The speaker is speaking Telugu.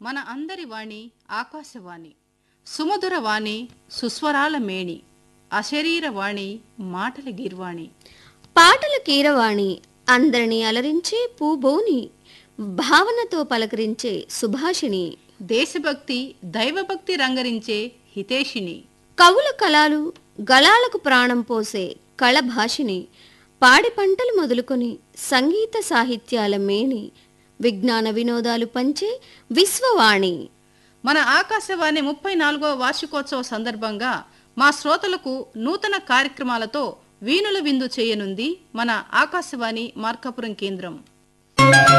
మన అందరి వాణి ఆకాశవాణి సుమధుర వాణి సుస్వరాల మేణి అశరీర వాణి మాటల గీర్వాణి పాటల కీరవాణి అందరినీ అలరించే పూబోని భావనతో పలకరించే సుభాషిణి దేశభక్తి దైవభక్తి రంగరించే హితేషిణి కవుల కళలు గళాలకు ప్రాణం పోసే కళభాషిని పాడి పంటలు మొదలుకొని సంగీత సాహిత్యాల మేని విజ్ఞాన వినోదాలు పంచే విశ్వవాణి మన ఆకాశవాణి ముప్పై నాలుగవ వార్షికోత్సవ సందర్భంగా మా శ్రోతలకు నూతన కార్యక్రమాలతో వీణుల విందు చేయనుంది మన ఆకాశవాణి మార్కాపురం కేంద్రం